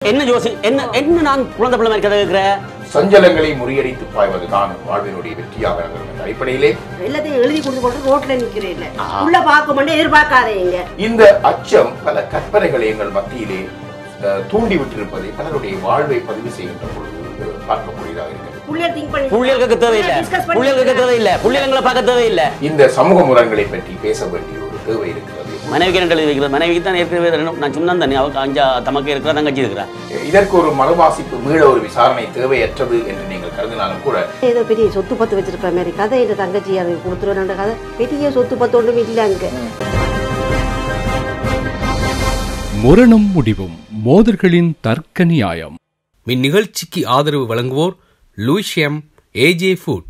என்ன ஜோசி என்ன என்ன நான் குழந்தை பிள்ளை மாதிரி கதை கேட்கிறேன் சஞ்சலங்களை முறியடித்து பாய்வதுதான் வாழ்வினுடைய வெற்றியாக நகரும் என்ற அடிப்படையிலே எல்லாத்தையும் எழுதி கொடுத்து போட்டு ரோட்ல நிக்கிறேன் உள்ள பார்க்க மாட்டேன் எதிர்பார்க்காதீங்க இந்த அச்சம் பல கற்பனைகளை எங்கள் மத்தியிலே அஹ், தூண்டிவிட்டிருப்பதை பலருடைய வாழ்வை பதிவு செய்கின்ற பொழுது அஹ், பார்க்கக்கூடியதாக இருக்கிறது புள்ளியர் திங்க் பண்ணி புள்ளியலுக்கு தேவையில்லை Discuss பண்ணி- புள்ளியலுக்கு தேவையில்லை புள்ளியலங்களை பார்க்க தேவையில்லை இந்த சமூக முரண்களை பற்றி பேச வேண்டிய ஒரு தேவை இருக்கிறது மனைவிக்கு ரெண்டு எழுதி வைக்கிறது மனைவிக்கு தான் ஏற்கனவே ரெண்டு நான் சொன்னா தானே அவருக்கு அஞ்சா தமக்கு இருக்கிறா தங்கச்சி இருக்கிறா இதற்கு ஒரு மறுவாசிப்பு மீள ஒரு விசாரணை தேவையற்றது என்று நீங்கள் கருதினாலும் கூட ஏதோ பெரிய சொத்து பத்து வச்சிருக்கிற மாதிரி கதை இந்த தங்கச்சி அதை கொடுத்துருவேன் கதை பெரிய சொத்து பத்து ஒன்றும் இல்லை அங்க முரணும் முடிவும் மோதல்களின் தர்க்க நியாயம் இந்நிகழ்ச்சிக்கு ஆதரவு வழங்குவோர் லூஷியம் ஏஜே ஃபுட்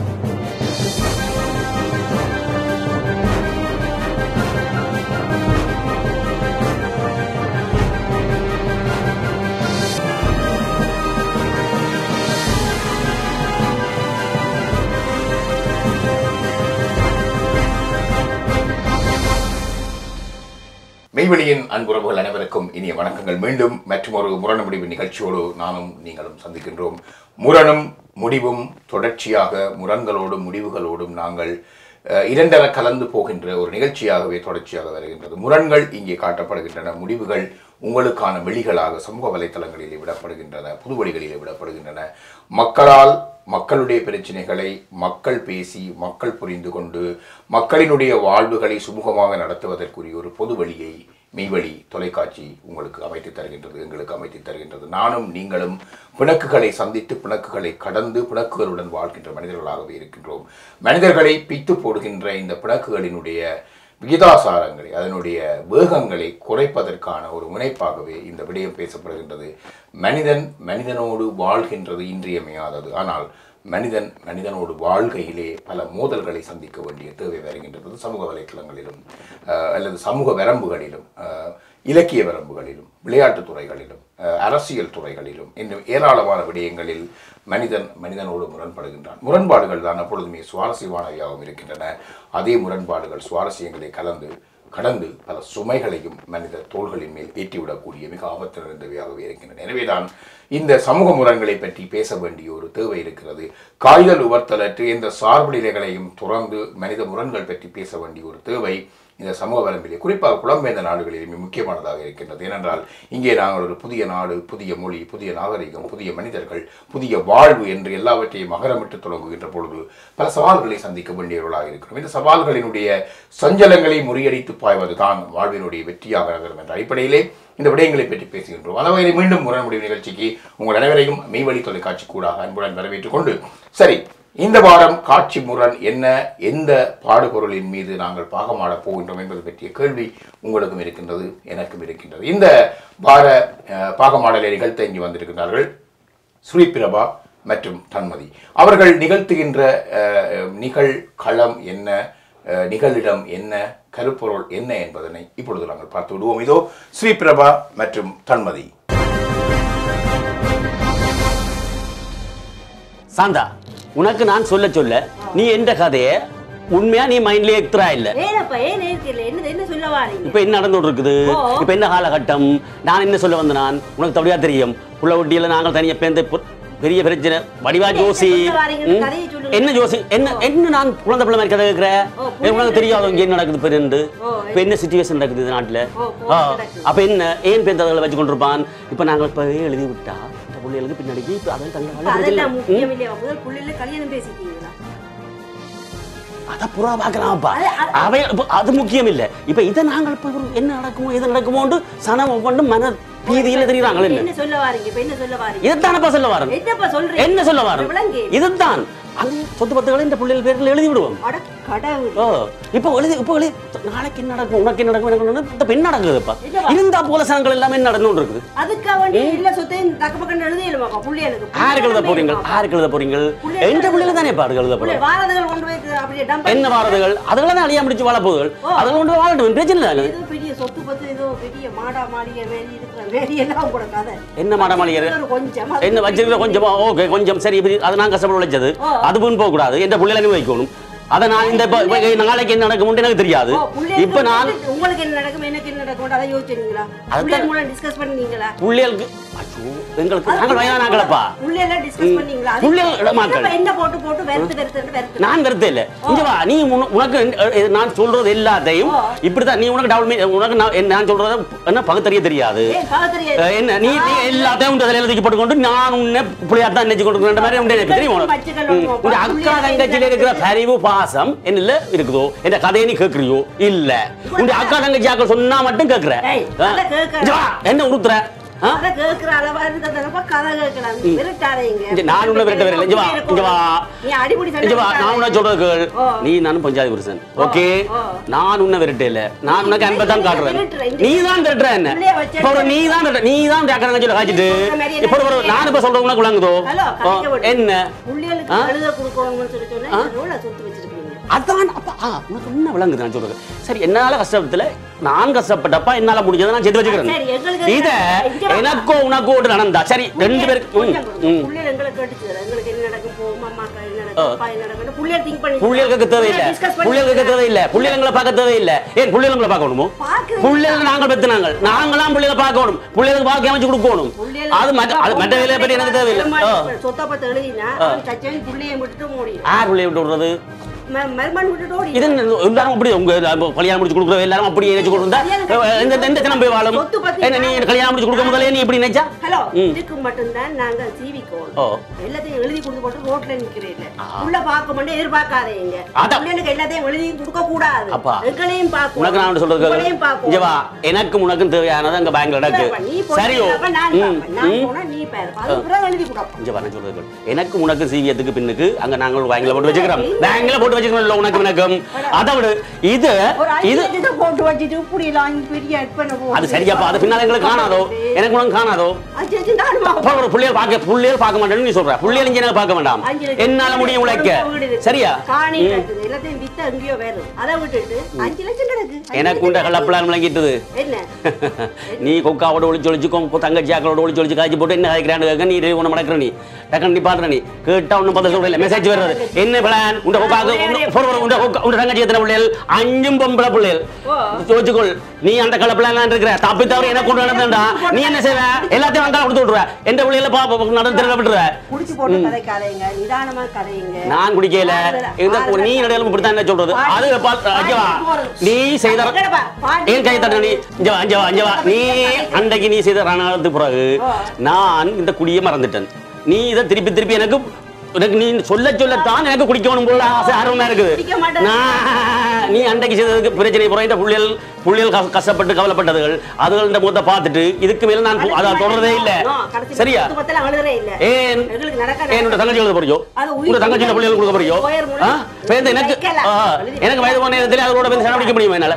மெய்வெளியின் அன்புறவுகள் அனைவருக்கும் இனிய வணக்கங்கள் மீண்டும் மற்றும் ஒரு முரண முடிவு நிகழ்ச்சியோடு நானும் நீங்களும் சந்திக்கின்றோம் முரணும் முடிவும் தொடர்ச்சியாக முரண்களோடும் முடிவுகளோடும் நாங்கள் அஹ், இரண்டர கலந்து போகின்ற ஒரு நிகழ்ச்சியாகவே தொடர்ச்சியாக வருகின்றது முரண்கள் இங்கே காட்டப்படுகின்றன முடிவுகள் உங்களுக்கான வெளிகளாக சமூக வலைத்தளங்களிலே விடப்படுகின்றன புது வழிகளிலே விடப்படுகின்றன மக்களால் மக்களுடைய பிரச்சனைகளை மக்கள் பேசி மக்கள் புரிந்து கொண்டு மக்களினுடைய வாழ்வுகளை சுமூகமாக நடத்துவதற்குரிய ஒரு பொது வழியை மெய்வழி தொலைக்காட்சி உங்களுக்கு அமைத்து தருகின்றது எங்களுக்கு அமைத்து தருகின்றது நானும் நீங்களும் பிணக்குகளை சந்தித்து பிணக்குகளை கடந்து பிணக்குகளுடன் வாழ்கின்ற மனிதர்களாகவே இருக்கின்றோம் மனிதர்களை பித்து போடுகின்ற இந்த பிணக்குகளினுடைய விகிதாசாரங்களை அதனுடைய வேகங்களை குறைப்பதற்கான ஒரு முனைப்பாகவே இந்த விடயம் பேசப்படுகின்றது மனிதன் மனிதனோடு வாழ்கின்றது இன்றியமையாதது ஆனால் மனிதன் மனிதனோடு வாழ்கையிலே பல மோதல்களை சந்திக்க வேண்டிய தேவை வருகின்றது சமூக வலைத்தளங்களிலும் அஹ், அல்லது சமூக வரம்புகளிலும் அஹ், இலக்கிய வரம்புகளிலும் விளையாட்டுத் துறைகளிலும் அஹ், அரசியல் துறைகளிலும் இன்னும் ஏராளமான விடயங்களில் மனிதன் மனிதனோடு முரண்படுகின்றான் முரண்பாடுகள் தான் அப்பொழுதுமே சுவாரஸ்யமானவையாகவும் இருக்கின்றன அதே முரண்பாடுகள் சுவாரஸ்யங்களை கலந்து கடந்து பல சுமைகளையும் மனித தோள்களின் மேல் ஏற்றிவிடக்கூடிய மிக ஆபத்து நிறைந்தவையாகவே இருக்கின்றன எனவேதான் இந்த சமூக முரண்களை பற்றி பேச வேண்டிய ஒரு தேவை இருக்கிறது காய்தல் உவர்த்தலற்று எந்த சார்பு நிலைகளையும் துறந்து மனித முரண்கள் பற்றி பேச வேண்டிய ஒரு தேவை இந்த சமூக வரம்பிலே குறிப்பாக புலம்பெயர்ந்த நாடுகளில் மிக முக்கியமானதாக இருக்கின்றது ஏனென்றால் இங்கே நாங்கள் ஒரு புதிய நாடு புதிய மொழி புதிய நாகரிகம் புதிய மனிதர்கள் புதிய வாழ்வு என்று எல்லாவற்றையும் மகரமிட்டு தொடங்குகின்ற பொழுது பல சவால்களை சந்திக்க வேண்டியவர்களாக இருக்கிறோம் இந்த சவால்களினுடைய சஞ்சலங்களை முறியடித்து பாய்வதுதான் வாழ்வினுடைய வெற்றியாக நகரும் என்ற அடிப்படையிலே இந்த விடயங்களை பற்றி பேசுகின்றோம் அளவையிலே மீண்டும் முரண் முடிவு நிகழ்ச்சிக்கு உங்கள் அனைவரையும் மெய்வழி தொலைக்காட்சி கூடாக அன்புடன் வரவேற்றுக் கொண்டு சரி இந்த வாரம் காட்சி முரண் என்ன எந்த பாடுபொருளின் மீது நாங்கள் பாகமாடப் போகின்றோம் என்பது பற்றிய கேள்வி உங்களுக்கும் இருக்கின்றது எனக்கும் இருக்கின்றது இந்த வார அஹ், பாகமாடலை நிகழ்த்த இங்கு வந்திருக்கின்றார்கள் ஸ்ரீபிரபா மற்றும் தன்மதி அவர்கள் நிகழ்த்துகின்ற அஹ், நிகழ்களம் என்ன அஹ், நிகழிடம் என்ன கருப்பொருள் என்ன என்பதனை இப்பொழுது நாங்கள் பார்த்து விடுவோம் இதோ ஸ்ரீபிரபா மற்றும் தன்மதி சாந்தா உனக்கு நான் சொல்ல சொல்ல நீ எந்த கதையை உண்மையா நீ மைண்ட்லயே எத்துறா இல்ல ஏனப்பா ஏன் இருக்கல என்ன என்ன சொல்ல வாரீங்க இப்ப என்ன நடந்துட்டு இருக்குது ஓ. இப்ப என்ன காலகட்டம் நான் என்ன சொல்ல வந்த நான் உனக்கு தவியா தெரியும் புள்ள ஒட்டியில நாங்கள் தனியா பேர்ந்து பொ- பெரிய பிரச்சனை வடிவா என்ன ஜோசி சொல்ல வாரீங்கன்னு ம்? கதையை சொல்லுங்க. என்ன ஜோசி என்ன என்ன நான் குழந்தை பிள்ளை மாதிரி கதை கேட்கிற ஓ, புரியுது. உனக்கு தெரியாத இங்க என்ன நடக்குது பெருந்து ஓ, இப்ப என்ன சுச்சுவேஷன் நடக்குது இந்த நாட்டுல ஓ, ஓ, ஆ, நடக்குது. அப்ப என்ன ஏன் பேந்ததை வச்சு கொண்டிருப்பான் இப்ப நாங்கள் இப்பவே எழுதி விட்டா இந்த பிள்ளைகளுக்கு பின்னாடி இப்ப அதெல்லாம் தங்க அப்ப அதெல்லாம் முக்கியம் இல்லையா முதல் புள்ளைல கல்யாணம் பேசிட்டீங்களா அத புறா பாக்கலாம்ப்பா அது- அது- அவை இப்ப அது முக்கியம் இல்ல இப்ப இதை நாங்கள் இப்ப ஒரு என்ன நடக்குமோ எது நடக்குமோன்னு சனம் ஒவ்வொன்றும் மன பீதியில தெரியுறாங்க என்ன என்ன சொல்ல வாரீங்க இப்ப என்ன சொல்ல வாரீங்க இதைத்தானப்பா சொல்ல வரேன் என்னப்பா சொல்றீங்க என்ன சொல்ல வரேன் விளங்கு இதுதான் அந்த சொத்து பத்துகளை இந்த பிள்ளைகள் பேர்ல எழுதி விடுவோம் அட கடவுள் ஓ இப்போ எழுதி இப்போ எழுதி நாளைக்கு என்ன நடக்கும் உனக்கு என்ன நடக்கும் எனக்கு என்ன நடக்கும்? இப்ப என்ன நடக்குதுப்பா இல்லப்பா. இருந்தா போல சனங்கள் எல்லாமே என்ன நடந்து இருக்குது அதுக்காக வேண்டி இல்ல சொத்தையும் தக்க பக்கம் எழுதியலுமாப்பா புள்ளைகளுக்கு யாருக்கு எழுத போறீங்க யாருக்கு எழுத போறீங்க புள்ளைய எந்த பிள்ளைல தானே பாடு எழுத புள்ளை போறோம் வாரதுகள் கொண்டு போய் அப்படியே டம்ப் என்ன வாரதுகள் அதுகளை தான் அழியா முடிச்சு வாழ போகுதுகள் ஓ. அதுகளை கொண்டு போய் வாழட்டும் பிரச்சனை இல்லை ஏதோ பெரிய சொத்து பத்து ஏதோ பெரிய மாடா மாளிகை வேலி இருக்கிற வேலி எல்லாம் கூட கதை என்ன மாடா மாளிகை? ஒரு கொஞ்சம் என்ன வச்சிருக்கிற கொஞ்சமா ஓகே கொஞ்சம் சரி இப்படி அது நான் கஷ்டப்பட உழைச்சது ஓ. அது முன் போக கூடாது எந்த பிள்ளைல வைக்கணும் அத நான் இந்த இப்ப- இப்ப நாளைக்கு என்ன நடக்கும் எனக்கு தெரியாது ஓ, புள்ளைகளுக்கு இப்ப நான் வந்து உங்களுக்கு என்ன நடக்கும் எனக்கு என்ன நடக்கும் அதை யோசிச்சீங்களா புள்ளைகள் மூலம் டிஸ்கஸ் பண்ணீங்களா பிள்ளைகளுக்கு ஐயோ, எங்களுக்கு நாங்கள் வயதானாங்களப்பா புள்ளையில டிஸ்கஸ் பண்ணீங்களா அது புள்ளைகள் என்னப்பா மக்கள். என்ன போட்டு போட்டு வெறுத்து வெறுத்து வெறுத்து நான் கருத்து இல்ல இங்க வா நீ உன- உனக்கு அஹ், நான் சொல்றது எல்லாத்தையும் இப்படிதான் நீ உனக்கு டவுன் உனக்கு நான் என்ன- நான் சொல்றது என்ன பகுத்தறிய தெரியாது ஏன் பகத்தறிய அஹ், என்ன நீ நீ எல்லாத்தையும் உன் தலையில தூக்கி போட்டுக்கொண்டு நான் உன்னை பிள்ளையார் தான் நினைச்சு கொண்டு மாதிரி உன்னை எனக்கு தெரியுமா உனக்கு? பச்சைக்கல்ல ம். உன் அக்கா தங்கச்சியில இருக்கிற பரிவு பாசம் என்னல இருக்குதோ இந்த கதையை நீ கேக்குறியோ இல்ல உன் அக்கா தங்கச்சி அக்கா சொன்னா மட்டும் கேக்குற ஏய், அதை கேக்குறேன். இங்க வா, என்ன உடுத்துற ஆ? அதை கேட்கிற அளவா இருந்ததுனப்பா கதை கேட்கலாம் விரட்டாதீங்க இங்க நான் உன்னை விரட்ட வரல. இங்க வா, இங்க வா. நீ அடிப்படி இங்க வா, நான் உன்னை சொல்றது கேள். ஓ. நீ நானும் பஞ்சாயத்து புருஷன் ஓகே ஓ. நான் உன்னை விரட்ட இல்ல நான் உனக்கு அன்பை தான் காட்டுறேன் விரட்டுறேன். நீ தான் விரட்டுற என்ன உள்ளே வச்சு இப்ப ஒரு நீ தான் விரட்ட நீ தான் கேட்கறங்க சொல்ல காய்ச்சிட்டு நீ சொல்ற மாதிரி இப்ப ஒரு நான் இப்ப சொல்றது உனக்கு விளங்குதோ ஹலோ ஓ, என்ன புள்ளிகளுக்கு ஆ? எழுத கொடுக்கணும்னு சொல்லி சொன்னா இந்த நூலை சொத்து வச்சிருக்கீங்க அதான் அப்பா ஆ, உனக்கு என்ன விளங்குது நான் சொல்றது சரி என்னால கஷ்டத்துல நான் கஷ்டப்பட்டப்பா என்னால முடிஞ்சதை நான் செய்து சரி, வச்சுக்கிறேன் எங்களுக்கு இத இங்க வா. எனக்கோ உனக்கோ ஒரு நடந்தா சரி ரெண்டு பேருக்கு ம், ம். புள்ளிகள் எங்களுக்கு கேட்டுச்சு எங்களுக்கு என்ன நடக்கும் போகும் அம்மாக்கா என்ன நடக்கும் அப்பா என்ன நடக்கும் புள்ளியல் திங்க் பண்ணி புள்ளியலுக்கு தேவையில்லை discuss பண்ணி புள்ளியலுக்கு தேவையில்லை புள்ளியல்களை பார்க்க தேவையில்லை ஏன் புள்ளியல்களை பார்க்கணுமோ பார்க்குறது புள்ளியல் நாங்கள் பெத்துனாங்க நாங்களாம் புள்ளியலை பார்க்கணும் புள்ளியலுக்கு பார்க்க அமைச்சு கொடுக்கணும் புள்ளியல் அது மற்ற அது மற்ற வேலையை பற்றி எனக்கு தேவையில்லை ஆ. சொத்தை பத்து எழுதினா அவன் சச்சவன் புள்ளியை விட்டுட்டு முடியும் யார் புள்ளியை விட்டு விடுறது மருமன் விட்டுட்டு ஓடி இது என்ன, எல்லாரும் அப்படி உங்க நம்ம கல்யாணம் முடிச்சு கொடுக்குற எல்லாரும் அப்படி நினைச்சு கொடுத்தா எந்த எந்த தினம் போய் வாழும் சொத்து பத்தி என்ன நீ கல்யாணம் முடிச்சு கொடுக்க முதல்ல நீ இப்படி நினைச்சா ஹலோ ம். இதுக்கு மட்டும்தான் நாங்க சீவிக்கோம் ஓ எல்லாத்தையும் எழுதி கொடுத்து போட்டு ரோட்ல நிக்கிறீங்க உள்ள பார்க்க மாட்டே எதிர்பார்க்காதீங்க அதான். பிள்ளைகளுக்கு எல்லாத்தையும் எழுதி கொடுக்க கூடாது அப்பா. எங்களையும் பார்க்கணும் உனக்கு நான் ஒன்று சொல்றது உங்களையும் கேளு. பார்க்கணும். இங்க வா எனக்கும் உனக்கும் தேவையானது அங்க பேங்க்ல நடக்கு இப்ப நீ போய் சரியோ அப்ப நான் ம், பார்ப்பேன். நான் ம். போனா நீ பாரு அது பிறகு எழுதி கொடுப்போம் இங்க வர சொல்றது கேளு. எனக்கு உனக்கு சீவியத்துக்கு பின்னுக்கு அங்க நாங்கள் பேங்க்ல போட்டு வச்சுக்கிறோம் பேங்க்ல போட்டு வச்சுக்கிறோம் உனக்கு எனக்கும் அதை விட இது ஒரு அஞ்சு இது லட்சத்தை போட்டு வச்சுட்டு இப்படி எல்லாம் பெரிய அர்ப்பணை போட்டு அது சரியாப்பா அது பின்னால எங்களுக்கு காணாதோ எனக்கு உனக்கு காணாதோ அஞ்சு லட்சம் தானுமா? அப்பா ஒரு புள்ளையர் பார்க்க புள்ளையர் பார்க்க மாட்டேன்னு நீ சொல்ற புள்ளையர் இங்க எனக்கு பார்க்க வேண்டாம் அஞ்சு லட்சம் என்னால முடியும் உழைக்க வீடு இருக்கு. சரியா காணி ம். இருக்குது எல்லாத்தையும் வித்து எங்கேயோ வேறு அதை விட்டுட்டு அஞ்சு லட்சம் கிடக்கு அஞ்சு எனக்கு உண்ட லட்சம் கள்ளப்பிளான் விளங்கிட்டது என்ன நீ கொக்காவோட ஒளிச்சு ஒளிச்சு கொ- தங்கச்சி ஆக்களோட ஒளிச்சு ஒளிச்சு காய்ச்சி போட்டு என்ன காய்க்கிறான்னு கேட்க நீ ஒன்று மடக்கிற நீ டக்குனு நீ பாடுற நீ கேட்டா ஒன்றும் பதில் சொல்றல மெசேஜ் வருது என்ன பிளான் உண்ட கொக்காக்கு உண்ட கொக்கா உண்ட தங்கச்சி எத்தனை பிள்ளைகள் அஞ்சும் பொம்பளை பிள்ளைகள் ஓ. யோசிச்சுக்கொள் நீ அந்த கலப்பிளான் இருக்கிற தப்பி தவிர எனக்கு கொண்டு நடந்தா நீ என்ன செய்வ எல்லாத்தையும் வந்தா கொடுத்து விட்டுருவ எந்த பிள்ளைகளை பாப்ப நடந்து திருட விட்டுருவ குடிச்சு போட்டு கதைக்காதீங்க நிதானமா கதைங்க நான் குடிக்கல இந்த நீ நடையில இப்படித்தான் என்ன சொல்றது அது பால் அஞ்சவா நீ செய்த ஏன் கை தட்ட நீ அஞ்சவா அஞ்சவா அஞ்சவா நீ அன்றைக்கு நீ செய்த ரணாலத்துக்கு பிறகு நான் இந்த குடியை மறந்துட்டேன் நீ இதை திருப்பி திருப்பி எனக்கு எனக்கு நீ சொல்ல சொல்லத்தான் எனக்கு குடிக்கணும் போல ஆசை ஆர்வமா இருக்குது குடிக்க மாட்டேன். நான் நீ அன்றைக்கு செய்ததுக்கு பிரச்சனை புறம் இந்த புள்ளியல் புள்ளியல் கஷ்ட- கஷ்டப்பட்டு கவலைப்பட்டதுகள் அதுகள் இந்த முகத்தை பார்த்துட்டு இதுக்கு மேல நான் அதை தொடர்றதே இல்ல சரியா அழுகிறே இல்ல ஏன் எங்களுக்கு நடக்க என்னோட தங்கச்சி எழுத போறியோ அது உயிர் உங்க தங்கச்சி பிள்ளைகள் கொடுக்க போறியோ உயர் முறை. ஆ? பேருந்து எனக்கு வைக்கலாம். ஆ, எனக்கு வயது போன நேரத்தில் அதோட வந்து செலவழிக்க முடியுமா என்னால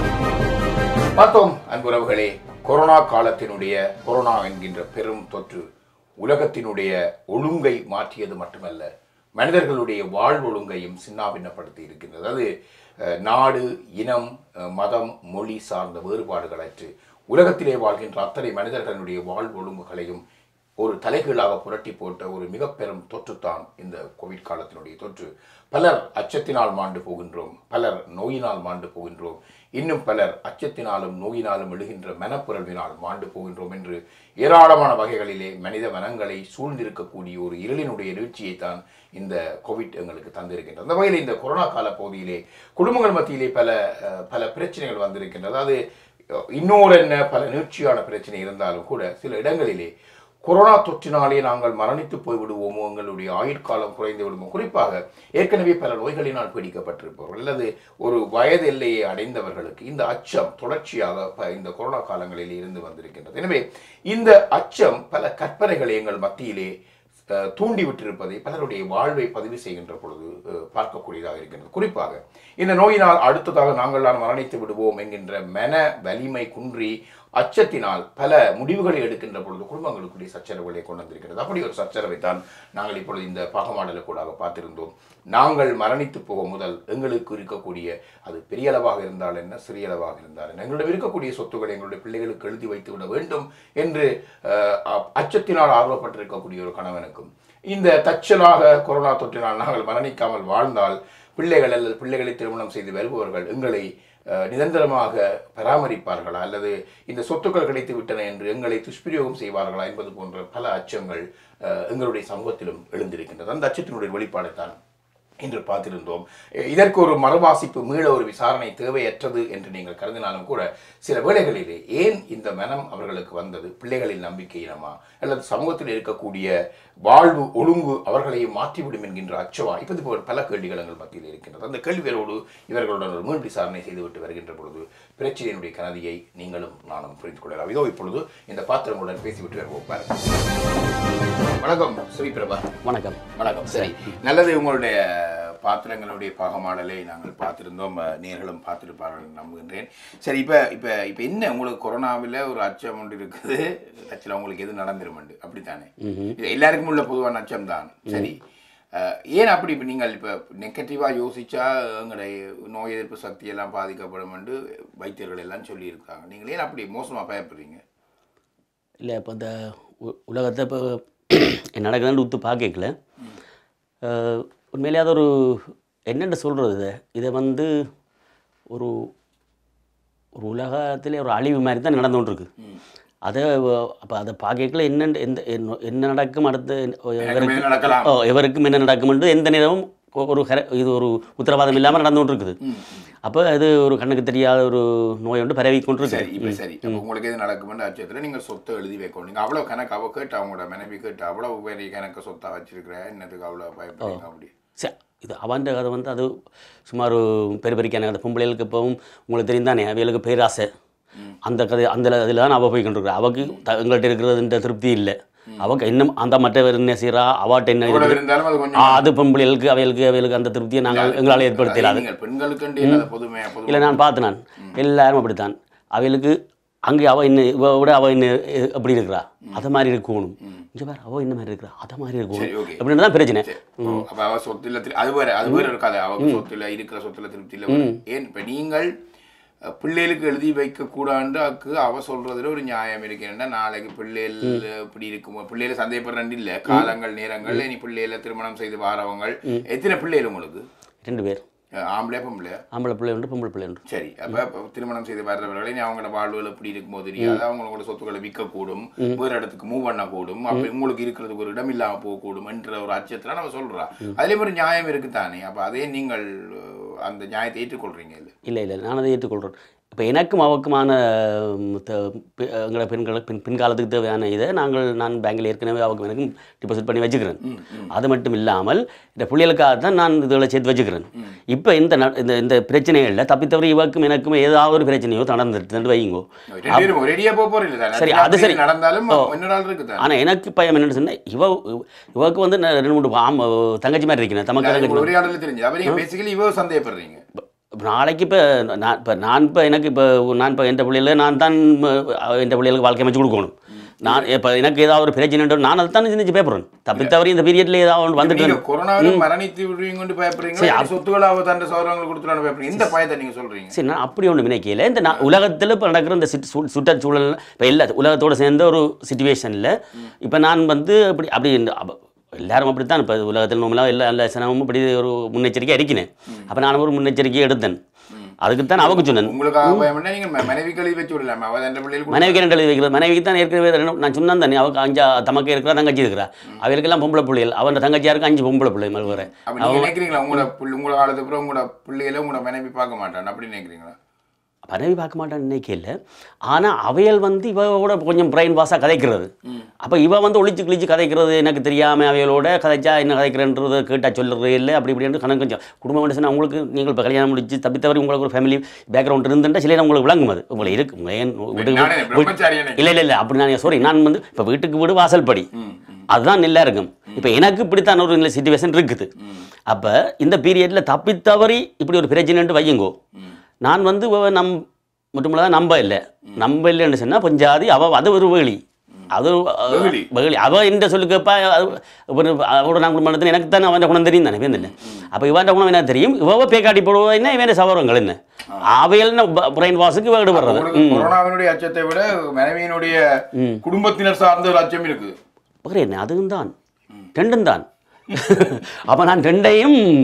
பார்த்தோம் அன்புறவுகளே கொரோனா காலத்தினுடைய கொரோனா என்கின்ற பெரும் தொற்று உலகத்தினுடைய ஒழுங்கை மாற்றியது மட்டுமல்ல மனிதர்களுடைய வாழ்வொழுங்கையும் சின்னாபின்னப்படுத்தி இருக்கின்றது அது அஹ், நாடு இனம் அஹ், மதம் மொழி சார்ந்த வேறுபாடுகளற்று உலகத்திலே வாழ்கின்ற அத்தனை மனிதர்களுடைய வாழ்வொழுங்குகளையும் ஒரு தலைகீழாக புரட்டி போட்ட ஒரு மிக பெரும் தொற்றுத்தான் இந்த கோவிட் காலத்தினுடைய தொற்று பலர் அச்சத்தினால் மாண்டு போகின்றோம் பலர் நோயினால் மாண்டு போகின்றோம் இன்னும் பலர் அச்சத்தினாலும் நோயினாலும் எழுகின்ற மனப்புறவினால் மாண்டு போகின்றோம் என்று ஏராளமான வகைகளிலே மனித மனங்களை சூழ்ந்திருக்கக்கூடிய ஒரு இருளினுடைய எழுச்சியை தான் இந்த கோவிட் எங்களுக்கு தந்திருக்கின்றது அந்த வகையில் இந்த கொரோனா கால பகுதியிலே குடும்பங்கள் மத்தியிலே பல அஹ், பல பிரச்சனைகள் வந்திருக்கின்றது அதாவது அஹ், இன்னொரு என்ன பல நீட்சியான பிரச்சனை இருந்தாலும் கூட சில இடங்களிலே கொரோனா தொற்றினாலே நாங்கள் மரணித்து போய்விடுவோமோ எங்களுடைய ஆயுட்காலம் குறைந்து விடுமோ குறிப்பாக ஏற்கனவே பல நோய்களினால் பீடிக்கப்பட்டிருப்பவர்கள் அல்லது ஒரு வயது எல்லையை அடைந்தவர்களுக்கு இந்த அச்சம் தொடர்ச்சியாக ப- இந்த கொரோனா காலங்களில் இருந்து வந்திருக்கின்றது எனவே இந்த அச்சம் பல கற்பனைகளை எங்கள் மத்தியிலே அஹ், தூண்டிவிட்டிருப்பதை பலருடைய வாழ்வை பதிவு செய்கின்ற பொழுது அஹ், பார்க்கக்கூடியதாக இருக்கின்றது குறிப்பாக இந்த நோயினால் அடுத்ததாக நாங்கள் தான் மரணித்து விடுவோம் என்கின்ற மன வலிமை குன்றி அச்சத்தினால் பல முடிவுகளை எடுக்கின்ற பொழுது குடும்பங்களுக்குரிய சச்சரவுகளை கொண்டு வந்திருக்கிறது அப்படி ஒரு சச்சரவை தான் நாங்கள் இப்பொழுது இந்த பாகமாடலுக்கூடாக பார்த்திருந்தோம் நாங்கள் மரணித்து போக முதல் எங்களுக்கு இருக்கக்கூடிய அது பெரிய அளவாக இருந்தால் என்ன சிறிய அளவாக இருந்தால் என்ன எங்களிடம் இருக்கக்கூடிய சொத்துக்களை எங்களுடைய பிள்ளைகளுக்கு எழுதி வைத்து விட வேண்டும் என்று அஹ், அ- அச்சத்தினால் ஆர்வப்பட்டிருக்கக்கூடிய ஒரு கணவனுக்கும் இந்த தற்சலாக கொரோனா தொற்றினால் நாங்கள் மரணிக்காமல் வாழ்ந்தால் பிள்ளைகள் அல்லது பிள்ளைகளை திருமணம் செய்து வருபவர்கள் எங்களை அஹ், நிரந்தரமாக பராமரிப்பார்களா அல்லது இந்த சொத்துக்கள் கிடைத்து விட்டன என்று எங்களை துஷ்பிரயோகம் செய்வார்களா என்பது போன்ற பல அச்சங்கள் அஹ், எங்களுடைய சமூகத்திலும் எழுந்திருக்கின்றது அந்த அச்சத்தினுடைய வெளிப்பாடுதான் என்று பார்த்திருந்தோம் எ- இதற்கு ஒரு மறுவாசிப்பு மீள ஒரு விசாரணை தேவையற்றது என்று நீங்கள் கருதினாலும் கூட சில வேளைகளிலே ஏன் இந்த மனம் அவர்களுக்கு வந்தது பிள்ளைகளின் நம்பிக்கையினமா அல்லது சமூகத்தில் இருக்கக்கூடிய வாழ்வு ஒழுங்கு அவர்களையும் மாற்றிவிடும் என்கின்ற அச்சமா இப்படி போல பல கேள்விகள் எங்கள் மத்தியில் இருக்கின்றது அந்த கேள்விகளோடு இவர்களுடன் ஒரு மீள் விசாரணை செய்துவிட்டு வருகின்ற பொழுது பிரச்சனையினுடைய கனதியை நீங்களும் நானும் புரிந்து கொள்ளலாம் இதோ இப்பொழுது இந்த பாத்திரங்களுடன் பேசிவிட்டு வருவோம் பாருங்கள் வணக்கம் ஸ்ரீ பிரபா வணக்கம் வணக்கம் சரி நல்லது உங்களுடைய பாத்திரங்களுடைய பாகமாடலை நாங்கள் பார்த்திருந்தோம் அஹ், நேர்களும் பார்த்திருப்பார்கள் நம்புகின்றேன் சரி இப்போ இப்போ இப்போ என்ன உங்களுக்கு கொரோனாவில் ஒரு அச்சம் ஒன்று இருக்குது ஆக்சுவலாக உங்களுக்கு எது நடந்துருமண்டு அப்படித்தானே இது எல்லாருக்கும் உள்ள பொதுவான அச்சம் தான் சரி அஹ், ஏன் அப்படி இப்போ நீங்கள் இப்போ நெகட்டிவாக யோசிச்சா எங்களுடைய நோய் எதிர்ப்பு சக்தி எல்லாம் பாதிக்கப்படும் என்று வைத்தியர்கள் எல்லாம் சொல்லியிருக்காங்க நீங்கள் ஏன் அப்படி மோசமாக பயப்படுறீங்க இல்லை இப்போ இந்த உ- உலகத்தை இப்போ என்ன நடக்குதுன்னு உத்து பார்க்கல உண்மையிலே அது ஒரு என்னென்னு சொல்கிறது இதை இதை வந்து ஒரு ஒரு உலகத்திலே ஒரு அழிவு மாதிரி தான் நடந்து கொண்டிருக்கு அதை அப்போ அதை பார்க்கல என்ன எந்த என்ன- என்ன நடக்கும் அடுத்து எனக்கு மேல நடக்கலாம். ஓ எவருக்கும் என்ன நடக்கும்ன்றது எந்த நேரமும் ஒ- ஒரு கர- இது ஒரு உத்தரவாதம் இல்லாமல் நடந்து கொண்டிருக்குது அப்போ அது ஒரு கண்ணுக்கு தெரியாத ஒரு நோய் ஒன்று பரவி கொண்டிருக்கு சரி இப்போ சரி அப்போ உங்களுக்கு எது நடக்குமென்ற அச்சத்தில் நீங்கள் சொத்தை எழுதி வைக்கணும் நீங்கள் அவ்வளோ கணக்கு அவ கேட்டு அவங்களோட மனைவி கேட்டு அவ்வளோ பெரிய கணக்கு சொத்தா வச்சிருக்கிற என்னத்துக்கு அவ்வளோ பயப்படுறீங்க அப்படி சரி இது அவன் கதை வந்து அது சுமார் பெரிய பெரிய கதை பொம்பளைகளுக்கு இப்போவும் உங்களுக்கு தெரியும் தானே அவைகளுக்கு பேராசை அந்த கதை அந்த இதில் தான் அவள் போய் கொண்டிருக்கிறா அவக்கு த- எங்கள்கிட்ட இருக்கிறதுன்ற திருப்தி இல்லை அவக்கு இன்னும் அந்த மற்றவர் என்ன செய்கிறா அவாட்ட என்ன எவ்வளவு இருக்குது இருந்தாலும் அது ஆ, கொஞ்சம் அது பொம்பளைகளுக்கு அவைகளுக்கு அவைகளுக்கு அந்த திருப்தியை நாங்கள் எங்களால் ஏற்படுத்தலாது நீங்கள் பெண்களுக்கு இல்லாத பொதுமையா பொது இல்லை நான் பார்த்து நான் எல்லாரும் அப்படித்தான் அவைகளுக்கு அங்கே அவள் இன்னும் இவ விட அவள் இன்னும் எ- எப்படி இருக்கிறா அதை மாதிரி இருக்கணும் இங்கே பாரு அவள் என்ன மாதிரி இருக்கிறா அதை மாதிரி சரி, இருக்கணும் okay. அப்படின்னு தான் பிரச்சனை ஓ, அப்ப அவ சொத்துல திரு- அது வேற அது வேற இருக்காது அவங்க சொத்துல இருக்கிற சொத்துல திருப்தி இல்லை ஏன் இப்ப நீங்கள் அஹ், பிள்ளைகளுக்கு எழுதி வைக்க கூடாண்டு அவ சொல்றதுல ஒரு நியாயம் இருக்குன்னா நாளைக்கு பிள்ளைகள் இப்படி இருக்கும் பிள்ளைகளை சந்தேகப்படுறேன் இல்ல காலங்கள் நேரங்கள் இனி பிள்ளைகளை திருமணம் செய்து வாரவங்க எத்தனை பிள்ளைகள் உங்களுக்கு ரெண்டு பேர் அஹ், ஆம்பளையா பொம்பளையா ஆம்பளை பிள்ளை உண்டு பொம்பளை பிள்ளை உண்டு சரி அப்ப அப்ப திருமணம் செய்து வர்றவர்களை நீ அவங்களோட வாழ்வுகள் எப்படி இருக்கும்போது தெரியாது அவங்களோட சொத்துக்களை விற்கக்கூடும் வேற இடத்துக்கு மூவ் பண்ணக்கூடும் அப்ப உங்களுக்கு இருக்கிறதுக்கு ஒரு இடம் இல்லாம போகக்கூடும் என்ற ஒரு அச்சத்துல நம்ம சொல்றா அதுலயும் ஒரு நியாயம் இருக்குதானே அப்ப அதே நீங்கள் அஹ், அந்த நியாயத்தை ஏற்றுக்கொள்றீங்க இல்ல இல்லை இல்லை நான் அதை ஏற்றுக்கொள்கிறேன் இப்போ எனக்கும் அவக்குமான ம், த- பி- எங்களோட பெண்களுக்கு பின் பின்காலத்துக்கு தேவையான இதை நாங்கள் நான் பேங்கில் ஏற்கனவே அவக்கு எனக்கும் டிபாசிட் பண்ணி வச்சுக்கிறேன் அது மட்டும் இல்லாமல் இந்த பிள்ளைகளுக்காக தான் நான் இதில் சேர்த்து வச்சுக்கிறேன் இப்போ இந்த ந- இந்த இந்த பிரச்சனைகளில் தப்பித்தவரை இவக்கும் எனக்கும் ஏதாவது ஒரு பிரச்சனையோ நடந்துட்டு வையுங்கோ ரெண்டு பேரும் ஒரேடியா போக போறீங்க தானே சரி, அது சரி. நடந்தாலும் ஓ. இன்னொரு ஆள் இருக்குதானே ஆனால் எனக்கு பயம் என்னன்னு சொன்னால் இவ இவக்கு வந்து நான் ரெண்டு மூணு ஆம் தங்கச்சி மாதிரி இருக்கேன் தமக்கு தங்கச்சி ஒரே ஆளுல தெரிஞ்சு அப்ப நீங்க பேசிக்கலி இவ சந்தேகப்படுறீங்க இப்ப நாளைக்கு இப்போ நான் இப்போ நான் இப்போ எனக்கு இப்போ நான் இப்போ எந்த பிள்ளைகள நான் தான் எந்த பிள்ளைகளுக்கு வாழ்க்கை அமைச்சு கொடுக்கணும் நான் இப்போ எனக்கு ஏதாவது ஒரு பிரச்சனை நான் அதை தான் சிந்திச்சு பேப்பறேன் தப்பித்தவரை இந்த பீரியட்ல ஏதாவது ஒன்று வந்துட்டு நீங்க கொரோனாவில் மரணித்து விடுவீங்க கொண்டு பயப்படுறீங்களா சரி, இல்ல சொத்துக்களை அவ தன் சௌரங்களுக்கு கொடுத்துட்டு பயப்படுறீங்க இந்த பயத்தை நீங்க சொல்றீங்க சரி நான் அப்படி ஒன்று நினைக்கல இந்த நான் உலகத்தில் இப்போ நடக்கிற இந்த சிட் சு- சுற்றுச்சூழல் இப்போ எல்லா உலகத்தோட சேர்ந்த ஒரு சுச்சுவேஷனில் இப்போ நான் வந்து அப்படி அப்படி இந்த- அப்ப எல்லாரும் அப்படித்தான் இப்போ உலகத்தில் நம்மளாம் எல்லா எல்லா சனமும் இப்படி ஒரு முன்னெச்சரிக்கை அடிக்கினேன் அப்போ நான் ஒரு முன்னெச்சரிக்கை எடுத்தேன் அதுக்கு தான் அவக்கு சொன்னேன் உங்களுக்காக பயம்னா நீங்க ம- மனைவி கழுவி வச்சு விடலாமா அவ அந்த பிள்ளைகளுக்கு மனைவிக்கு ரெண்டு எழுதி வைக்கிறது மனைவிக்கு தான் ஏற்கனவே ரெண்டு- நான் சொன்னேன் தானே அவருக்கு அஞ்சா தமக்கு இருக்கிறா தங்கச்சி இருக்கிறா அவங்களுக்கெல்லாம் பொம்பளை பிள்ளைகள் அவன் தங்கச்சியாருக்கு அஞ்சு பொம்பளை பிள்ளை மறுவர அப்ப நீங்க நினைக்கிறீங்களா உங்களோட புள்ள- உங்களோட காலத்துக்கு அப்புறம் உங்களோட பிள்ளைகளை உங்களோட மனைவி பார்க்க மாட்டான் அப்படி நினைக்கிறீங்களா மனைவி பார்க்க மாட்டான்னு நினைக்கல ஆனால் அவையல் வந்து இவளோட கொஞ்சம் பிரெயின் வாஷாக கதைக்கிறது அப்போ இவ வந்து ஒளிச்சு கிழிச்சு கதைக்கிறது எனக்கு தெரியாமல் அவைகளோட கதைச்சா என்ன கதைக்கிறேன்றதை கேட்டால் சொல்லுறது இல்லை அப்படி இப்படின்னு கணக்கு கொஞ்சம் குடும்ப மனுஷன் உங்களுக்கு நீங்கள் இப்போ கல்யாணம் முடிச்சு தப்பித்தவரை உங்களுக்கு ஒரு ஃபேமிலி பேக்ரவுண்ட் இருந்துட்டா சில நேரம் உங்களுக்கு விளங்கும் அது உங்களுக்கு இருக்கு உங்க ஏன் நானே பிரம்மச்சாரி எனக்கு. இல்லை இல்லை இல்லை அப்படி நான் சாரி நான் வந்து இப்போ வீட்டுக்கு வீடு வாசல் படி அதுதான் நல்லா இருக்கும் இப்போ எனக்கு இப்படித்தான் ஒரு நல்ல சுச்சுவேஷன் இருக்குது அப்போ இந்த பீரியடில் தப்பித்தவறி இப்படி ஒரு பிரச்சனைன்ட்டு வையுங்கோ நான் வந்து இவ நம் மட்டும் நம்ப இல்லை நம்ப இல்லைன்னு சொன்னால் பஞ்சாதி அவ அது ஒரு வேலி அது வெகுளி. வெகுளி அவ என்ற சொல்லு கேப்பா அது ஒரு அவரோட நான் குடும்பம் நடத்தின எனக்கு தானே அவன் குணம் தெரியும் தானே வேந்தில்லை அப்போ இவன் குணம் என்ன தெரியும் இவ பேக்காட்டி போடுவா என்ன இவன் சவரங்கள் என்ன அவையில் பிரெயின் வாஷுக்கு வேடு வர்றது உங்களுக்கு கொரோனாவினுடைய அச்சத்தை விட மனைவியினுடைய குடும்பத்தினர் சார்ந்த ஒரு அச்சம் இருக்கு பகரே என்ன அதுவும் தான் ரெண்டும் தான் அப்போ நான் ரெண்டையும்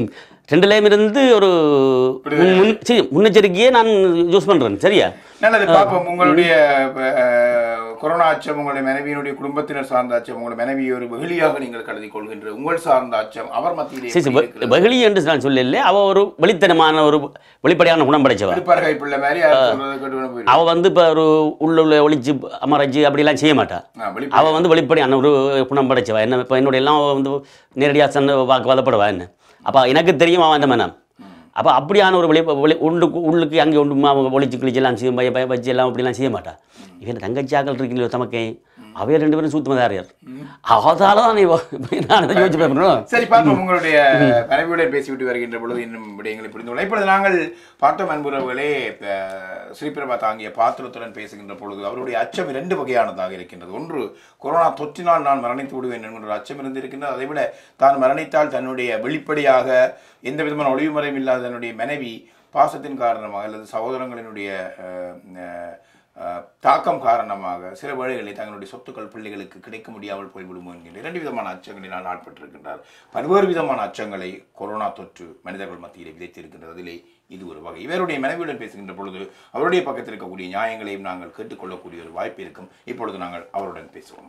ரெண்டுலேயும் இருந்து ஒரு முன்- முன் சரி, முன்னெச்சரிக்கையே நான் யூஸ் பண்றேன் சரியா நல்லது பார்ப்போம் உங்களுடைய அஹ், கொரோனா அச்சம் உங்களுடைய மனைவியினுடைய குடும்பத்தினர் சார்ந்த அச்சம் உங்களுடைய மனைவி ஒரு வெகுளியாக நீங்கள் கருதி கொள்கின்ற உங்கள் சார்ந்த அச்சம் அவர் மத்தியிலே சரி சரி, எப்படி வெ- இருக்கிறது? வெகுளி என்று நான் சொல்லல அவ ஒரு வெளித்தனமான ஒரு வெளிப்படையான குணம் படைச்சவ திருப்பரகை பிள்ளை மாதிரி யார் சொல்றதை கேட்டு வேணும் போயிரு. அவ வந்து இப்போ ஒரு உள்ள உள்ள ஒளிச்சு அமரச்சு அப்படிலாம் செய்ய மாட்டா ஆ, வெளிப்படை. அவ வந்து வெளிப்படையான ஒரு குணம் படைச்சவா என்ன இப்போ என்னுடைய எல்லாம் அவ வந்து நேரடியாக சண்டை வாக்கு வதப்படுவா என்ன அப்போ எனக்கு தெரியும் அவன் அந்த மனம் அப்போ அப்படியான ஒரு வெளி வெளி உள்ளுக்கு உள்ளுக்கு அங்கே ஒன்று அவங்க ஒளிச்சு கிழிச்சு எல்லாம் செய்யும் பய பய வச்சு எல்லாம் அப்படிலாம் செய்ய மாட்டா இவன் தங்கச்சியாக்கள் இருக்கீங்களோ தமக்கே அவைய ரெண்டு பேரும் சூத்துமதாரியார் அதால தான் நீ நான் அதை யோசிச்சு பார்க்கணும் சரி பார்ப்போம் உங்களுடைய மனைவியுடன் பேசிவிட்டு வருகின்ற பொழுது இன்னும் விடயங்களை புரிந்து கொள்ள இப்பொழுது நாங்கள் பார்த்தோம் அன்புறவுகளே அஹ், ஸ்ரீபிரபா தாங்கிய பாத்திரத்துடன் பேசுகின்ற பொழுது அவருடைய அச்சம் இரண்டு வகையானதாக இருக்கின்றது ஒன்று கொரோனா தொற்றினால் நான் மரணித்து விடுவேன் என்கின்ற ஒரு அச்சம் இருந்திருக்கின்றது அதை விட தான் மரணித்தால் தன்னுடைய வெளிப்படையாக எந்த விதமான ஒளிவுமுறையும் இல்லாத தன்னுடைய மனைவி பாசத்தின் காரணமாக அல்லது சகோதரங்களினுடைய அஹ், அஹ், அஹ், தாக்கம் காரணமாக சில வேளைகளில் தங்களுடைய சொத்துக்கள் பிள்ளைகளுக்கு கிடைக்க முடியாமல் போய்விடுமோ என்கின்ற இரண்டு விதமான அச்சங்களினால் ஆட்பட்டிருக்கின்றார் பல்வேறு விதமான அச்சங்களை கொரோனா தொற்று மனிதர்கள் மத்தியிலே விதைத்திருக்கின்றது அதிலே இது ஒரு வகை இவருடைய மனைவியுடன் பேசுகின்ற பொழுது அவருடைய பக்கத்தில் இருக்கக்கூடிய நியாயங்களையும் நாங்கள் கேட்டுக்கொள்ளக்கூடிய ஒரு வாய்ப்பு இருக்கும் இப்பொழுது நாங்கள் அவருடன் பேசுவோம்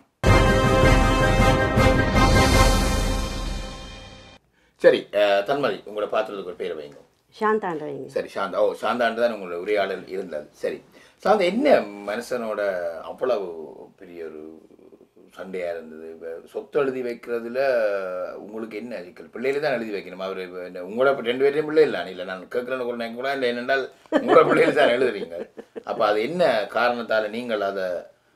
சரி அஹ், தன்மதி உங்களை பார்த்துறதுக்கு ஒரு பேர் வைங்க சாந்தாண்ட வைங்க சரி சாந்தா ஓ சாந்தாண்டு தான் உங்களோட உரையாடல் இருந்தது சரி சாந்தா என்ன மனுஷனோட அவ்வளவு பெரிய ஒரு சண்டையா இருந்தது இப்ப சொத்து எழுதி வைக்கிறதுல உங்களுக்கு என்ன சிக்கல் பிள்ளையில தான் எழுதி வைக்கணும் அவர் உங்களோட இப்ப ரெண்டு பேரையும் பிள்ளை இல்லை இல்லை நான் கேட்குறேன்னு கூட கூட இல்லை என்னென்றால் உங்களோட பிள்ளையில தான் எழுதுறீங்க அப்ப அது என்ன காரணத்தால நீங்கள் அதை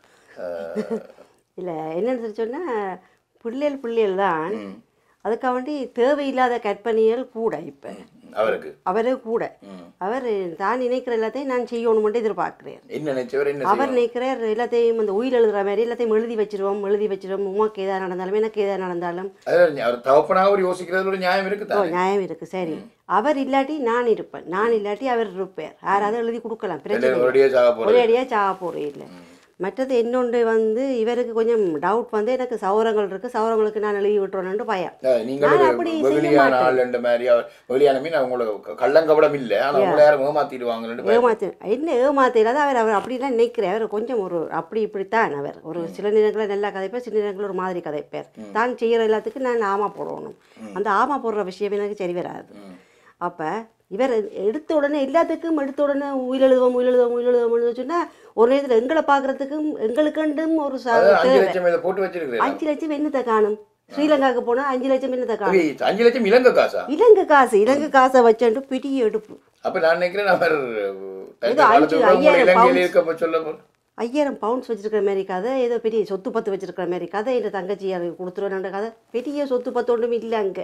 இல்லை என்னன்னு சொன்னால் பிள்ளைகள் பிள்ளைகள் தான் அதுக்காக வேண்டி தேவையில்லாத கற்பனைகள் கூட இப்போ அவருக்கு அவரே கூட அவர் தான் நினைக்கிற எல்லாத்தையும் நான் செய்யணுமென்று எதிர்பார்க்கிறேன் என்ன நினைச்சவர் என்ன அவர் நினைக்கிறார் எல்லாத்தையும் இந்த உயிர் எழுதுற மாதிரி எல்லாத்தையும் எழுதி வச்சிருவோம் எழுதி வச்சிருவோம் உமாக்கு எதா நடந்தாலும் எனக்கு எதா நடந்தாலும் அதாவது அவர் தகப்பனாக ஒரு யோசிக்கிறது ஒரு நியாயம் இருக்கு ஓ நியாயம் இருக்கு சரி அவர் இல்லாட்டி நான் இருப்பேன் நான் இல்லாட்டி அவர் இருப்பார் யாராவது எழுதி கொடுக்கலாம் பிரச்சனை இல்லை. ஒரே சாக போறது ஒரே அடியாக சாக போகிறே இல்லை மற்றது இன்னொன்று வந்து இவருக்கு கொஞ்சம் டவுட் வந்து எனக்கு சௌரங்கள் இருக்குது சௌரங்களுக்கு நான் எழுதி விட்டுறேன்னு பயம் அஹ் நீங்கள் நான் ஒரு அப்படி செய்ய வெகுளியான மாட்டேன். ஆள் என்ற மாதிரி அவர் வெகுளியான மீன் அவங்களுக்கு கள்ளங்கபடம் இல்லை ஆனா உங்களை யாரும் ஏமாத்திடுவாங்கன்னு பயம். ஏமாத்து என்ன ஏமாத்திடாத அவர் அவர் அப்படிலாம் நினைக்கிறார் அவர் கொஞ்சம் ஒரு அப்படி இப்படித்தான் அவர் ஒரு சில நேரங்களில் நல்லா கதைப்பார் சில நேரங்களில் ஒரு மாதிரி கதைப்பார் தான் செய்கிற எல்லாத்துக்கும் நான் ஆமா போடணும் அந்த ஆமா போடுற விஷயம் எனக்கு சரி வராது அப்போ இவர் எடுத்த உடனே எல்லாத்துக்கும் எடுத்த உடனே உயிர் எழுதுவோம் உயிர் எழுதுவோம் உயிர் எழுதுவோம்னு சொன்னால் ஒரு நேரத்தில் எங்களை பார்க்குறதுக்கும் எங்களுக்குண்டும் ஒரு ச- அதாவது அஞ்சு தேவை லட்சம் இதை போட்டு வச்சிருக்கிறேன் அஞ்சு லட்சம் என்னத்தை காணும் ஸ்ரீலங்காவுக்கு போனால் அஞ்சு லட்சம் என்னத்தை காணும் அஞ்சு லட்சம் இலங்கை காசா இலங்கை காசு இலங்கை காசை வச்சுட்டு பெரிய எடுப்பு அப்ப நான் நினைக்கிறேன் அவர் இது இந்த காலத்துல அஞ்சு, உங்களை ஐயாயிரம் இலங்கையில pounds. இருக்க சொல்ல போற ஐயாயிரம் பவுண்ட்ஸ் வச்சிருக்கிற மாதிரி கதை ஏதோ பெரிய சொத்து பத்து வச்சிருக்கிற மாதிரி கதை என் தங்கச்சி எனக்கு கொடுத்துருவேன் கதை பெரிய சொத்து பத்து ஒன்றும் இல்லை அங்கே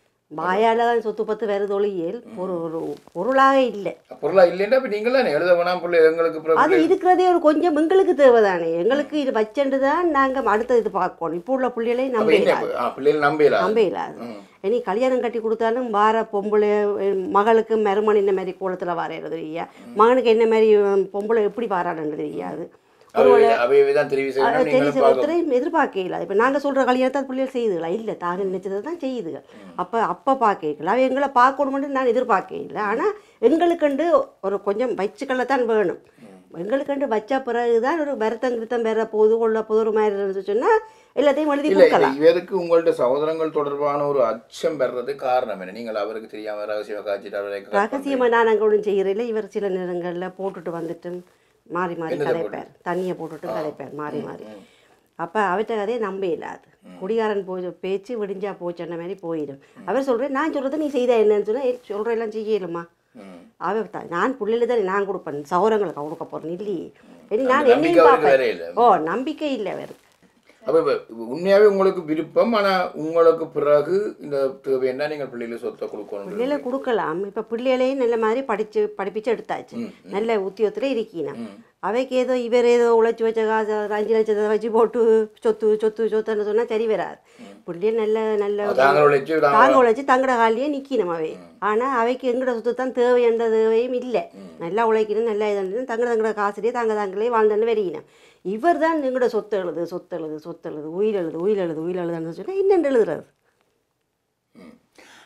வாயால தான் சொத்து பத்து வருது ஒளியல் ஒரு ஒரு பொருளாக இல்லை பொருளா இல்லைன்னா அப்ப நீங்க தான் எழுத வேணாம் பிள்ளை எங்களுக்கு பிறகு அது இருக்கிறதே ஒரு கொஞ்சம் எங்களுக்கு தேவைதானே எங்களுக்கு இது வச்சண்டு தான் நாங்கள் அடுத்த இது பார்க்கணும் இப்போ உள்ள பிள்ளைகளை அப்ப நம்ப என்ன இயலாது. ஆ, பிள்ளைகள் நம்பலாம் நம்ப இல்லாது இனி கல்யாணம் கட்டி கொடுத்தாலும் வார பொம்பளை அஹ், மகளுக்கு மருமன் என்ன மாதிரி கோலத்தில் வரையிறது தெரியா மகனுக்கு என்ன மாதிரி அஹ், பொம்பளை எப்படி வாராடுன்னு தெரியாது அவை அவையவே தான் தெரிவு செய்யணும் அதை நீங்களும் தெரிஞ்ச பார்க்கணும் ஒருத்தரையும் எதிர்பார்க்கல இப்போ நாங்கள் சொல்கிற கல்யாணத்தை அது பிள்ளைகள் செய்யுதுங்களா இல்லை தாங்க நினைச்சதை தான் செய்யுதுங்க அப்போ அப்போ பார்க்கல அவ எங்களை பார்க்கணுமென்று நான் எதிர்பார்க்கல ஆனால் எங்களுக்கண்டு ஒரு கொஞ்சம் வச்சுக்கல தான் வேணும் எங்களுக்கண்டு வச்ச பிறகு தான் ஒரு வருத்தம் கிருத்தம் வேற போது கொள்ள போது ஒரு மாதிரி இருந்துச்சு சொன்னால் எல்லாத்தையும் எழுதி இல்ல இல்ல, கொடுக்கலாம் இவருக்கு உங்கள்ட்ட சகோதரங்கள் தொடர்பான ஒரு அச்சம் பெறது காரணம் என்ன நீங்கள் அவருக்கு தெரியாம ரகசியம் காய்ச்சிட்டு அவரை cut பண்றீங்க. ரகசியமாக நான் அங்கே ஒன்றும் செய்கிறதில்ல இவர் சில நேரங்களில் போட்டுட்டு வந்துட்டு மாறி மாறி என்னத்தை கதைப்பார் தண்ணியை போட்டுட்டு கதைப்பார் மாறி மாறி அப்போ அவர்கிட்ட கதையை நம்ப இல்லாது குடிகாரன் போய் பேச்சு விடிஞ்சா போச்சுன்ன மாதிரி போயிடும் அவர் சொல்கிறேன் நான் சொல்கிறது நீ செய்த என்னன்னு சொன்னால் சொல்கிற எல்லாம் செய்யலுமா ம். அவர் தான் நான் பிள்ளைல தான் நான் கொடுப்பேன் சௌரங்களுக்கு கொடுக்க போகிறேன் இல்லையே இனி நான் அந்த நம்பிக்கை என்னையும் அவருக்கு வேற பார்ப்பேன் இல்ல. ஓ நம்பிக்கை இல்லை அவருக்கு அப்ப இப்ப உண்மையாவே உங்களுக்கு விருப்பம் ஆனா உங்களுக்கு பிறகு இந்த தேவைன்னா நீங்கள் பிள்ளைகளுக்கு சொத்தை கொடுக்கணும் பிள்ளைகளை கொடுக்கலாம் இப்போ பிள்ளைகளையும் நல்ல மாதிரி படித்து படிப்பிச்சு எடுத்தாச்சு நல்ல உத்தியோகத்தில் இருக்கீனா அவைக்கு ஏதோ இவர் ஏதோ உழைச்சி வச்ச காசு ஒரு அஞ்சு லட்சத்தை வச்சு போட்டு சொத்து சொத்து சொத்துன்னு சொன்னால் சரி வராது பிள்ளைய நல்ல நல்ல தாங்கள் உழைச்சு தாங்க தாங்க உழைச்சி தங்கட காலியே நிற்கணும் அவை ஆனால் அவைக்கு எங்கட சொத்து தான் தேவை என்ற தேவையும் இல்லை நல்லா உழைக்கணும் நல்லா இது தங்கட தங்கட காசுலேயே தாங்க தாங்களே வாழ்ந்துன்னு வெறியினோம் இவர் தான் எங்கட சொத்து எழுது சொத்து எழுது சொத்து எழுது உயிர் எழுது உயிர் எழுது உயிர் எழுதுன்னு சொன்னால் என்னென்று எழுதுறது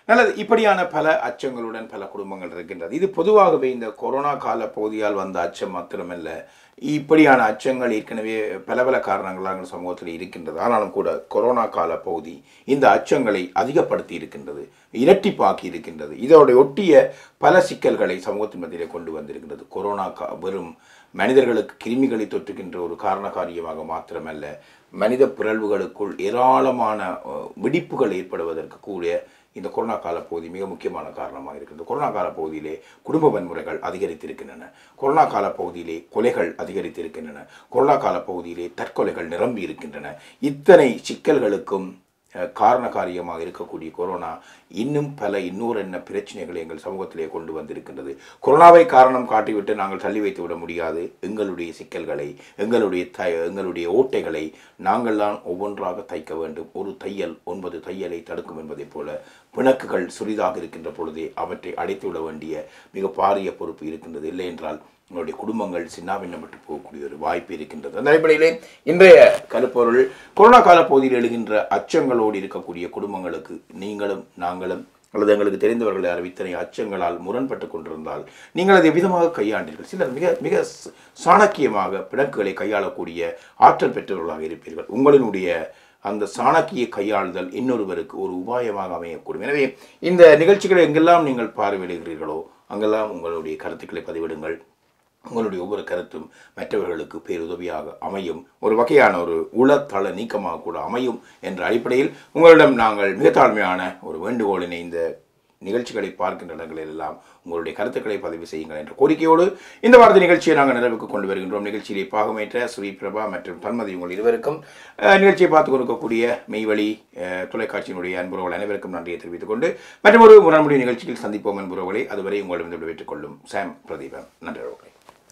நல்லது இப்படியான பல அச்சங்களுடன் பல குடும்பங்கள் இருக்கின்றது இது பொதுவாகவே இந்த கொரோனா கால பகுதியால் வந்த அச்சம் மாத்திரமல்ல இப்படியான அச்சங்கள் ஏற்கனவே பல பல காரணங்களாக எங்கள் சமூகத்தில் இருக்கின்றது ஆனாலும் கூட கொரோனா கால பகுதி இந்த அச்சங்களை அதிகப்படுத்தி இருக்கின்றது இரட்டிப்பாக்கி இருக்கின்றது இதோட ஒட்டிய பல சிக்கல்களை சமூகத்தின் மத்தியிலே கொண்டு வந்திருக்கின்றது கொரோனா கா வெறும் மனிதர்களுக்கு கிருமிகளை தொற்றுகின்ற ஒரு காரண காரியமாக மாத்திரமல்ல மனித பிறழ்வுகளுக்குள் ஏராளமான அஹ், வெடிப்புகள் ஏற்படுவதற்கு கூடிய இந்த கொரோனா கால பகுதி மிக முக்கியமான காரணமாக இருக்கிறது கொரோனா கால பகுதியிலே குடும்ப வன்முறைகள் அதிகரித்திருக்கின்றன கொரோனா கால பகுதியிலே கொலைகள் அதிகரித்திருக்கின்றன கொரோனா கால பகுதியிலே தற்கொலைகள் நிரம்பி இருக்கின்றன இத்தனை சிக்கல்களுக்கும் அஹ், காரண காரியமாக இருக்கக்கூடிய கொரோனா இன்னும் பல இன்னொரு என்ன பிரச்சனைகளை எங்கள் சமூகத்திலே கொண்டு வந்திருக்கின்றது கொரோனாவை காரணம் காட்டிவிட்டு நாங்கள் தள்ளி வைத்து விட முடியாது எங்களுடைய சிக்கல்களை எங்களுடைய த எங்களுடைய ஓட்டைகளை நாங்கள் தான் ஒவ்வொன்றாக தைக்க வேண்டும் ஒரு தையல் ஒன்பது தையலை தடுக்கும் என்பதைப் போல பிணக்குகள் சிறிதாக இருக்கின்ற பொழுதே அவற்றை அடைத்து விட வேண்டிய மிக பாரிய பொறுப்பு இருக்கின்றது இல்லை என்றால் உங்களுடைய குடும்பங்கள் சின்னாபின்னப்பட்டு போகக்கூடிய ஒரு வாய்ப்பு இருக்கின்றது அந்த அடிப்படையிலே இன்றைய கருப்பொருள் கொரோனா கால பகுதியில் எழுகின்ற அச்சங்களோடு இருக்கக்கூடிய குடும்பங்களுக்கு நீங்களும் நாங்களும் அல்லது எங்களுக்கு தெரிந்தவர்கள் யாரும் இத்தனை அச்சங்களால் முரண்பட்டு கொண்டிருந்தால் நீங்கள் அதை விதமாக கையாண்டீர்கள் சிலர் மிக மிக ச- சாணக்கியமாக பிணக்குகளை கையாளக்கூடிய ஆற்றல் பெற்றவர்களாக இருப்பீர்கள் உங்களினுடைய அந்த சாணக்கிய கையாளுதல் இன்னொருவருக்கு ஒரு உபாயமாக அமையக்கூடும் எனவே இந்த நிகழ்ச்சிகளை எங்கெல்லாம் நீங்கள் பார்வையிடுகிறீர்களோ அங்கெல்லாம் உங்களுடைய கருத்துக்களை பதிவிடுங்கள் உங்களுடைய ஒவ்வொரு கருத்தும் மற்றவர்களுக்கு பேருதவியாக அமையும் ஒரு வகையான ஒரு உளத்தள நீக்கமாக கூட அமையும் என்ற அடிப்படையில் உங்களிடம் நாங்கள் மிக தாழ்மையான ஒரு வேண்டுகோளினை இந்த நிகழ்ச்சிகளை பார்க்கின்ற இடங்களில் எல்லாம் உங்களுடைய கருத்துக்களை பதிவு செய்யுங்கள் என்ற கோரிக்கையோடு இந்த வாரத்து நிகழ்ச்சியை நாங்கள் நிறைவுக்கு கொண்டு வருகின்றோம் நிகழ்ச்சியிலே பாகமேற்ற ஸ்ரீ பிரபா மற்றும் தன்மதி உங்கள் இருவருக்கும் அஹ், நிகழ்ச்சியை பார்த்து கொடுக்கக்கூடிய மெய்வழி அஹ், தொலைக்காட்சியினுடைய அன்புறவுகள் அனைவருக்கும் நன்றியை தெரிவித்துக் கொண்டு மற்றும் ஒரு முரண்முடி நிகழ்ச்சியில் சந்திப்போம் அன்புறவுகளை அதுவரை உங்களிடம் விடைபெற்றுக் கொள்ளும் சாம் பிரதீபன் நன்றி உறவுகளே.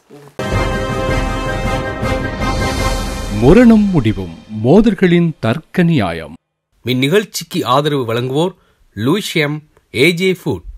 முரணம் முடிவும் மோதல்களின் தர்க்க நியாயம் இந்நிகழ்ச்சிக்கு ஆதரவு வழங்குவோர் லூஷியம் ஏஜே ஃபுட்